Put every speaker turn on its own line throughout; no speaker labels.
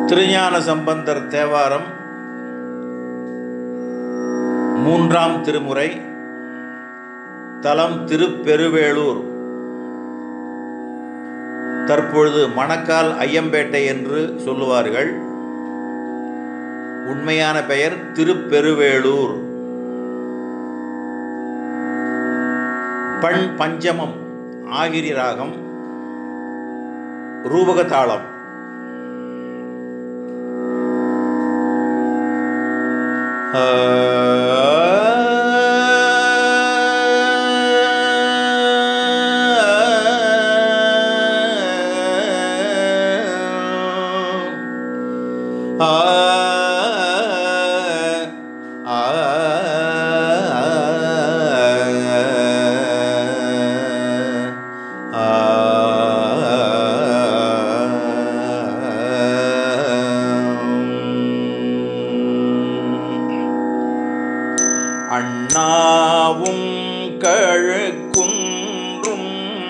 திருஞான சம்பந்தர் தேவாரம் மூன்றாம் திருமுறை தலம் திருப்பெருவேளூர் தற்பொழுது மணக்கால் ஐயம்பேட்டை என்று சொல்லுவார்கள் உண்மையான பெயர் திருப்பெருவேளூர் பண் பஞ்சமம் ஆகிரி ராகம் ரூபகதாளம் அண்ணாவும் கழுக்குன்றும்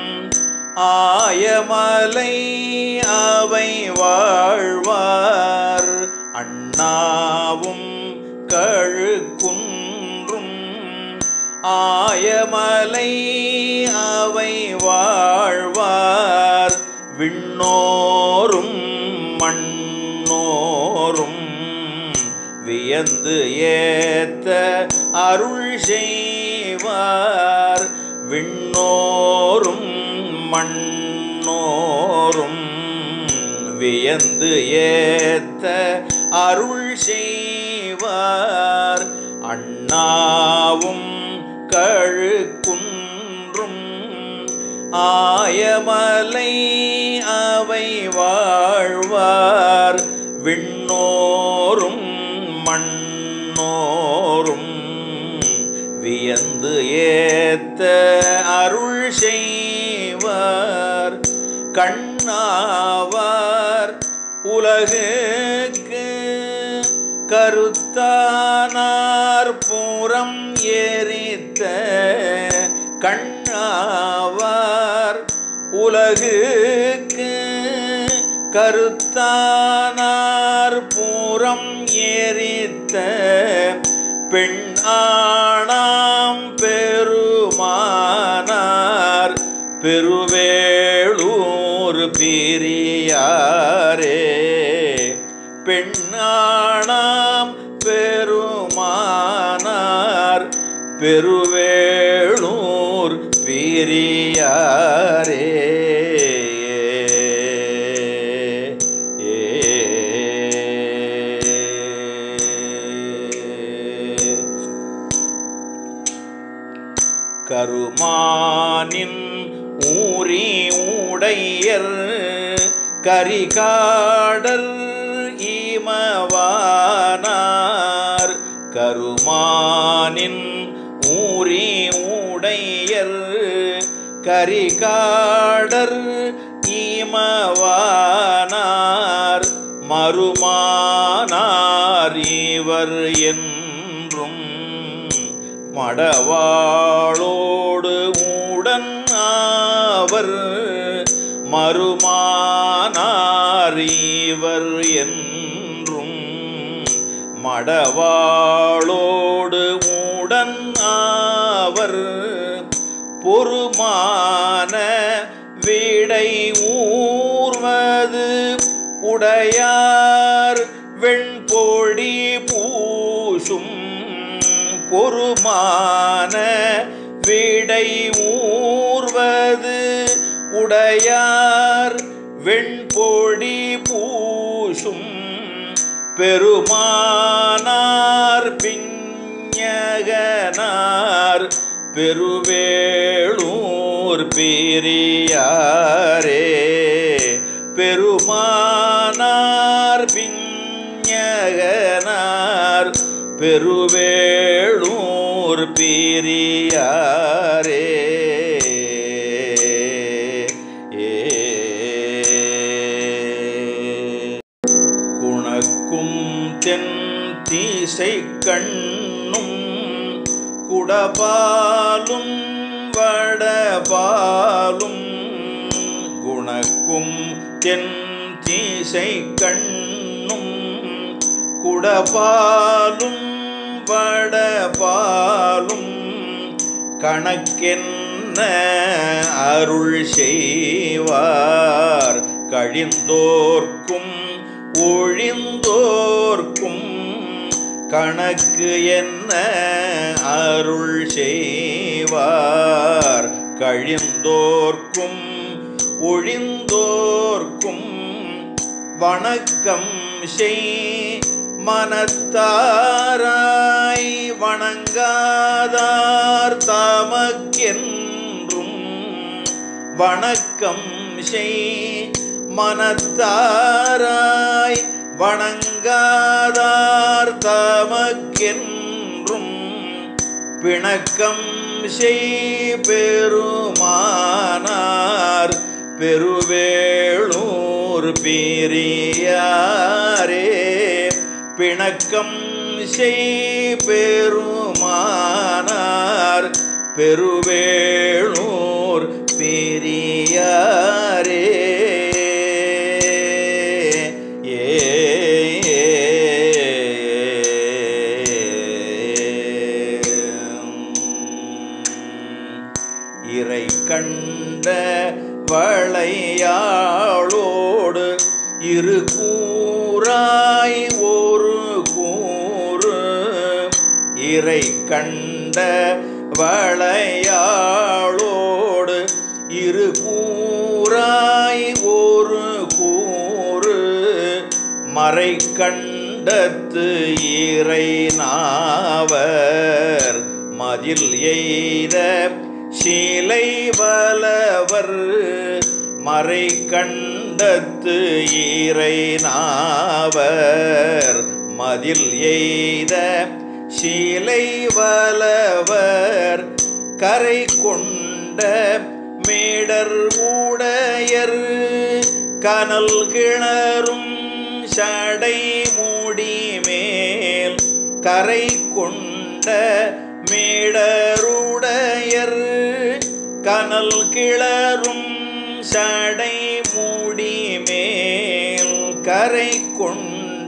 ஆயமலை அவை வாழ்வார் அண்ணாவும் கழுக்குன்றும் ஆயமலை அவை வாழ்வார் விண்ணோரும் மண்ணோரும் வியந்து ஏத்த அருள் செய்வார் விண்ணோரும் மண்ணோரும் வியந்து ஏத்த அருள் செய்வார் அண்ணாவும் கழுக்குன்றும் ஆயமலை அவை வாழ்வார் விண்ணோரும் மண்ணோரும் வியந்து ஏத்த அருள் செய்வார் கண்ணாவார் உலகுக்கு கருத்தானார் பூரம் எரித்த கண்ணாவார் உலகுக்கு கருத்தானார் பூரம் எரித்த பெண் ஆணாம் பெருமானார் பெருவேளூர் பிரியாரே பெண்ணாணாம் பெருமானார் பெருவேளூர் பிரியாரே கருமானின் ஊரி உடையர் கரிகாடர் ஈமவானார் கருமானின் ஊரி உடையர் கரிகாடர் ஈமவானார் மறுமானார் இவர் என்றும் மடவாளோடு உடன் ஆவர் மறுமானார் இவர் என்றும் மடவாளோடு உடன் ஆவர் பொறுமான விடை ஊர்வது உடையார் வெண்பொடி பூசும் பொறுமான விடை ஊர்வது உடையார் வெண்பொடி பூசும் பெருமானார் பிஞகனார் பெருவேளூர் பெரியாரே பெருமானார் பிஞகனார் பெருவேளூர் பெரியாரே குணக்கும் தென் தீசை கண்ணும் குடபாலும் வடபாலும் குணக்கும் தென் தீசை கண்ணும் குடபாலும் வடபாலும் கணக்கென்ன அருள் செய்வார் கழிந்தோர்க்கும் ஒழிந்தோர்க்கும் கணக்கு என்ன அருள் செய்வார் கழிந்தோர்க்கும் ஒழிந்தோர்க்கும் வணக்கம் செய் மனத்தாராய் வணங்காதார் தமக்கென்றும் வணக்கம் செய் மனத்தாராய் வணங்காதார் தமக்கென்றும் பிணக்கம் செய் பெருமானார் பெருவேளூர் பெரியாரே பிணக்கம் செய் பெருமானார் பெருவேளூர் பெரியாரே ஏ இறை கண்ட வளையாளோடு இரு கூறாய் ஒரு கூறு இறை கண்ட வளையாளோடு இரு கூறாய் ஒரு கூறு மறை கண்டத்து இறை நாவர் மதில் எய்த சீலை வலவர் மறை கண்டத்து ஈரை நாவர் மதில் எய்த சீலை வலவர் கரை கொண்ட மேடர் உடையர் கனல் கிணறும் சடை மூடி மேல் கரை கொண்ட மேடருடையர் கனல் கிளறும் சடை மூடி மேல் கரை கொண்ட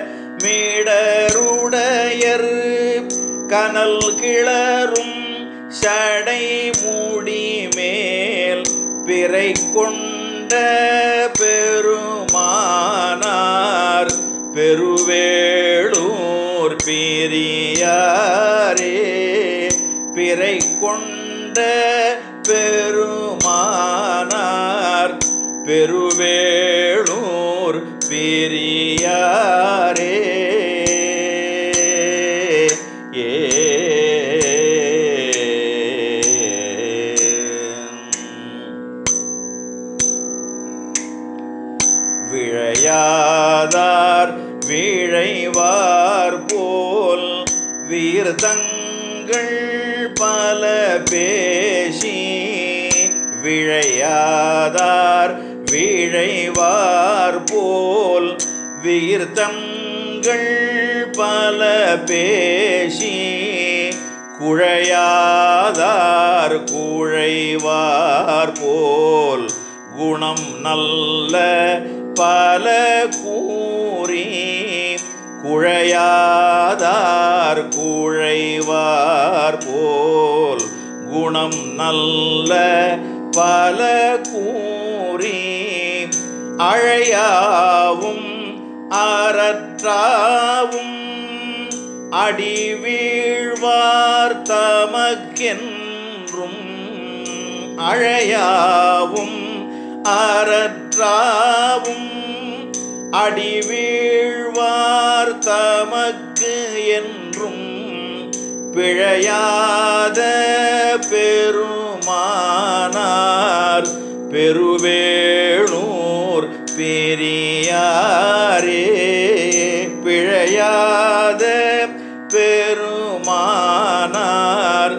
மேடருடையர் கனல் கிளறும் சடை மூடி மேல் பிறை கொண்ட பெருமானார் பெருவேளூர் பெரியாரே பிறை கொண்ட பெருமானார் பெருவேளூர் பெரியாரே ஏ விழையாதார் விழைவார் போல் வீர்தங்கள் பல பேசி விழையாதார் விழைவார் போல் வீர்த்தங்கள் பல பேசி குழையாதார் குழைவார் போல் குணம் நல்ல பல கூறி குழையாதார் குழைவார் போல் குணம் நல்ல பல கூறி அழையாவும் அறற்றாவும் அடி வீழ்வார் தமக்கென்றும் அழையாவும் அறற்றாவும் அடி வீழ்வார் தமக்கு என்றும் பிழையாத பெருமானார் பெருவேளூர் பெரியாரே பிழையாத பெருமானார்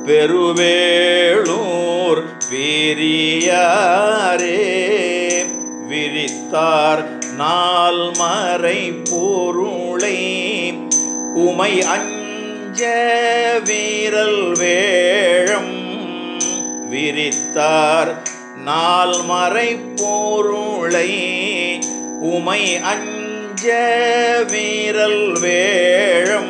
பெருவேளூர் பெரியாரே விரித்தார் நாள் மறை பொருளை உமை அஞ்ச வீரல் வேழம் விரித்தார் நாள் மறை பொருளை உமை அஞ்ச வீரல் வேழம்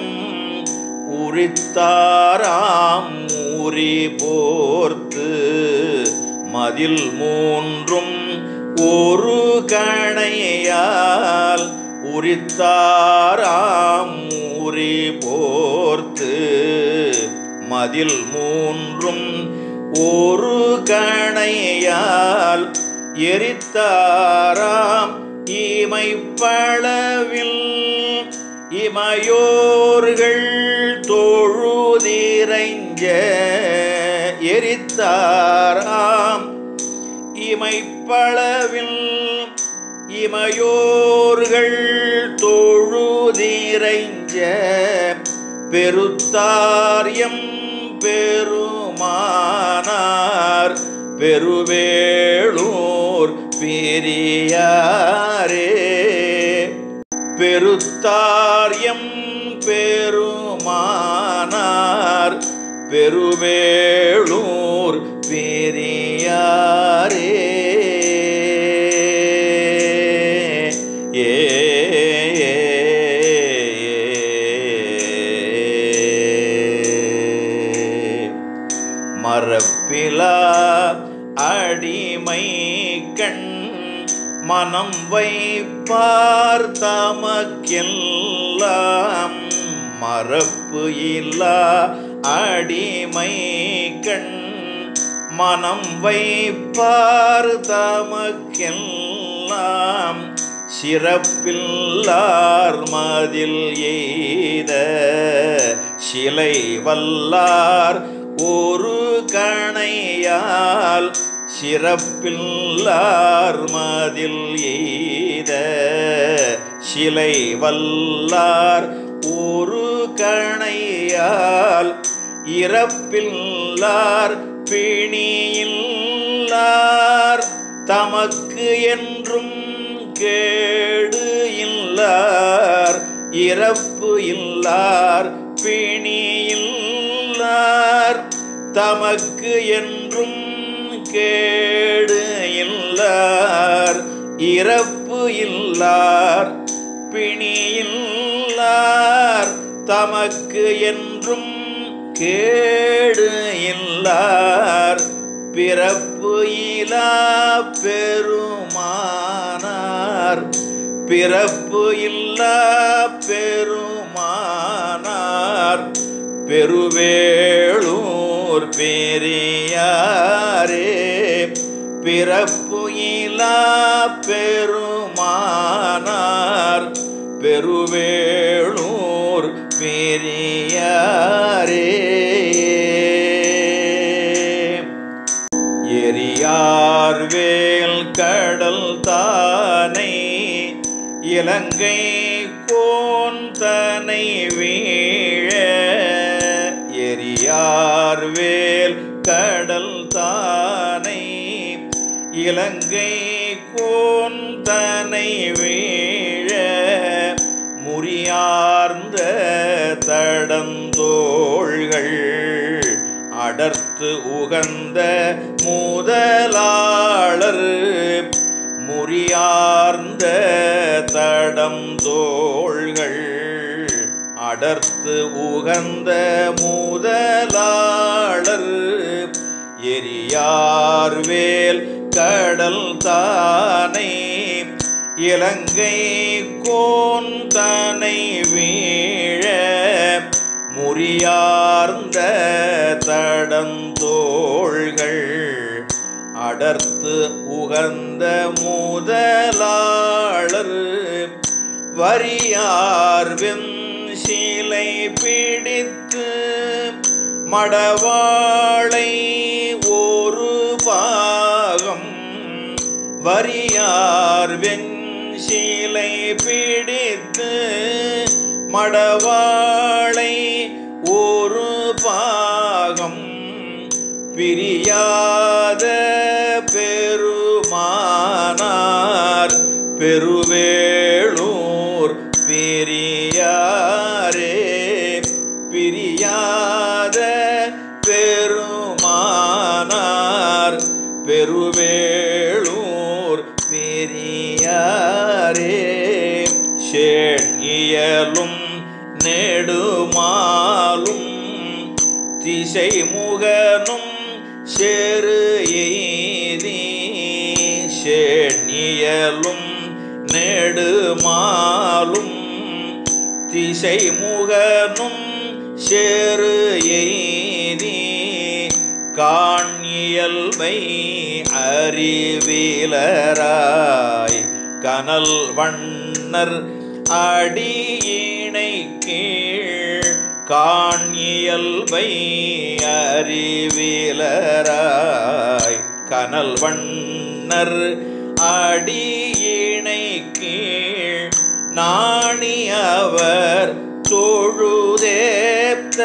உரித்தாராம் ஊரி போர்த்து மதில் மூன்றும் ஒரு கணையால் உரித்தாராம் ஊரி போர்த்து மதில் மூன்றும் ஒரு கணையால் எரித்தாராம் இமைப்பளவில் இமையோர்கள் தொழுதிரைஞ்ச எரித்தாராம் இமைப்பளவில் இமையோர்கள் தொழுதிரைஞ்ச பெருத்தாரியம் பெருமானார் பெருவேளூர் பெரியாரே பெருத்தாரியம் பெருமானார் பெருவேளூர் பெரியாரே ஏ மரப்பிலா அடிமை கண் மனம் வைப்பார் தமக்கெல்லாம் மறப்பு இல்லா அடிமை கண் மனம் வைப்பார் தமக்கெல்லாம் சிறப்பில்லார் மதில் எய்த சிலை வல்லார் ஒரு கணையால் சிறப்பில்லார் மதில் எய்த சிலை வல்லார் ஒரு கணையால் இறப்பில்லார் பிணியில்லார் தமக்கு என்றும் கேடு இல்லார் இறப்பு இல்லார் பிணி இல்லார் தமக்கு என்றும் கேடு இல்லார் இறப்பு இல்லார் பிணி இல்லார் தமக்கு என்றும் கேடு இல்லார் பிறப்பு இலா பெருமானார் பிறப்பு இல்லா பெருமானார் பெருவேளூர் பெரியாரே பிறப்பு இலா பெருமானார் பெருவேளூர் பெரியாரே எரியார் வேல் கடல் தானை இலங்கை கோன் தனை வீழ எரியார் வேல் கடல் தானை இலங்கை கோன் தனை வீழ முறியார்ந்த தடந்தோள்கள் அடர்த்து உகந்த முதலாளர் முறியார்ந்த தடம் தோள்கள் அடர்த்து உகந்த முதலாளர் எரியார் வேல் கடல் தானை இலங்கை கோன் தனை வீழ முறியார்ந்த தடந்தோள்கள் அடர்த்து உகந்த முதலாளர் வரியார் வெஞ்சிலை பிடித்து மடவாளை ஒரு பாகம் வரியார் வெஞ்சிலை பிடித்து மடவாளை ஒரு பாகம் பிரியாத பெருமானார் பெருவேளூர் பெரியாரே பிரியாத பெருமானார் பெருவேளூர் பெரியாரே சேண் இயலும் நெடுமாலும் திசை முகனும் சேரு எய்தி சேணியலும் நெடுமாலும் திசை முகனும் சேரு எய்தி காணியல்வை அறிவிலராய் கனல் வண்ணர் அடியினை கீழ் காணியல்வை அறிவிலராய் கனல் வண்ணர் அடியினை கீழ் நாணி அவர் தொழுதேத்த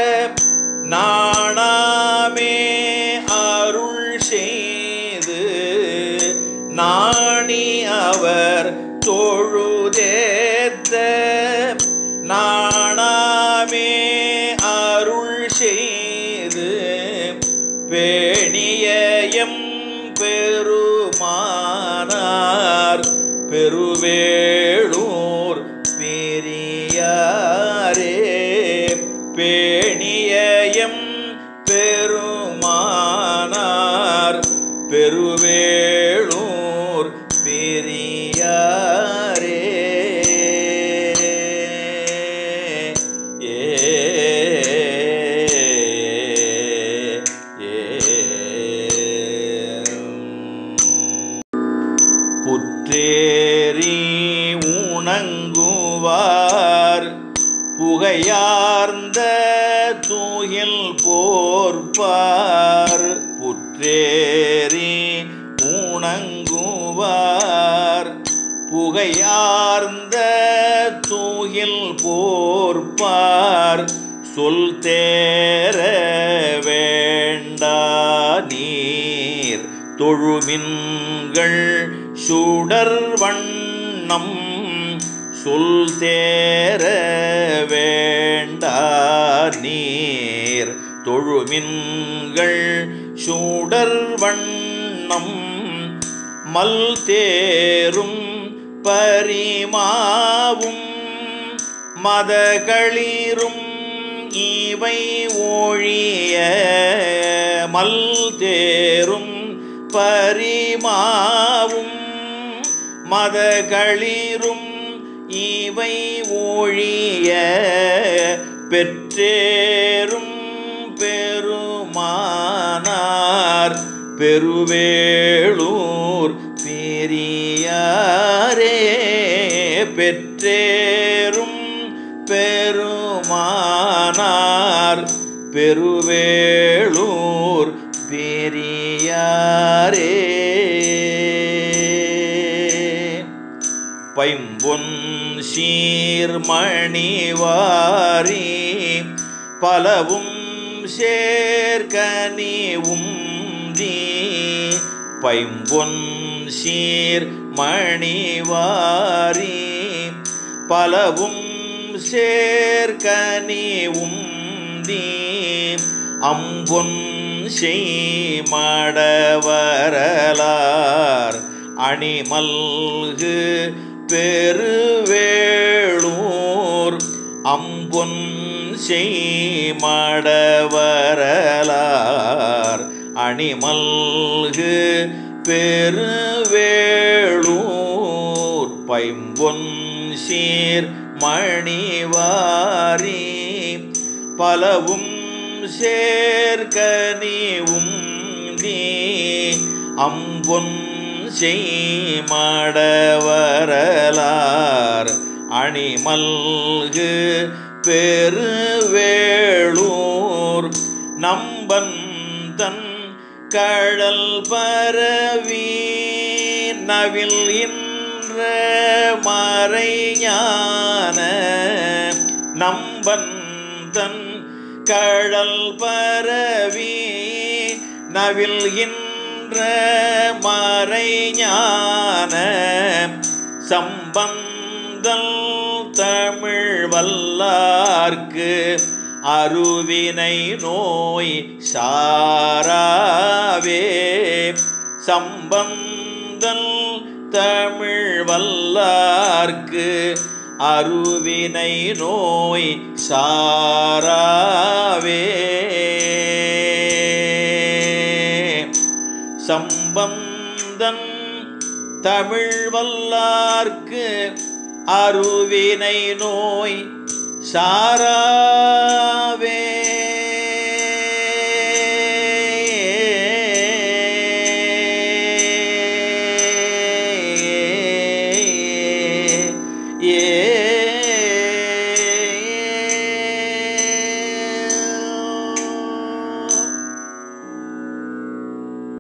நாணாமே அருள் செய்து நாணி அவர் தொழுதேத்த நாணாமே அருள் செய்து பேணியம் பெருமானார் பெருவேளூர் பெரியாரே பேணியம் பெருமானார் பெருவேளூர் பெரியாரே ஏ புற்றேரி உணங்குவார் புகையார்ந்த தூயில் போர்ப்பார் புற்றேரி உணங்குவார் புகையார்ந்த தூயில் போர்ப்பார் சொல் தேர வேண்டா நீர் தொழுமின்கள் சுடர் வண்ணம் சொல் தேர வேண்டா நீர் தொழுமின்கள் சுடர் வண்ணம் மல் தேரும் பரிமாவும் மதகளிரும் இவை ஒழிய மல் தேரும் பரிமாவும் மதகளிரும் இவை ஒழிய பெற்றேரும் பெருமானார் பெருவேளூர் பெரியாரே பெற்றேரும் பெருமானார் பெருவேளூர் பெரியாரே பைம்பொன் சீர்மணிவாரி பலவும் சேர்கனிவும் தீ பைம்பொன் சீர் மணிவாரி பலவும் சேர்கனிவும் தீ அம்பொன் செய்மடவரலார் அணிமல்கு பெருவேளூர் அம்பொன் செய்மடவரலார் அணிமல்கு பெருவேளூர் பைம்பொன் சீர் மணிவாரி பலவும் சேர்கனிவும் நீ அம்பொன் செய்மடவரலார் அணிமல்கு பெருவேளூர் நம்பன் தன் கழல் பரவி நவில் இன்ற மறைஞான நம்பன் தன் கழல் பரவி நவில் இன்ற மறைஞான சம்பந்தல் தமிழ் வல்லார்க்கு அருவினை நோய் சாராவே சம்பந்தல் தமிழ் வல்லார்க்கு அருவினை நோய் சாராவே சம்பந்தன் தமிழ் வல்லார்க்கு அருவினை நோய் சாராவே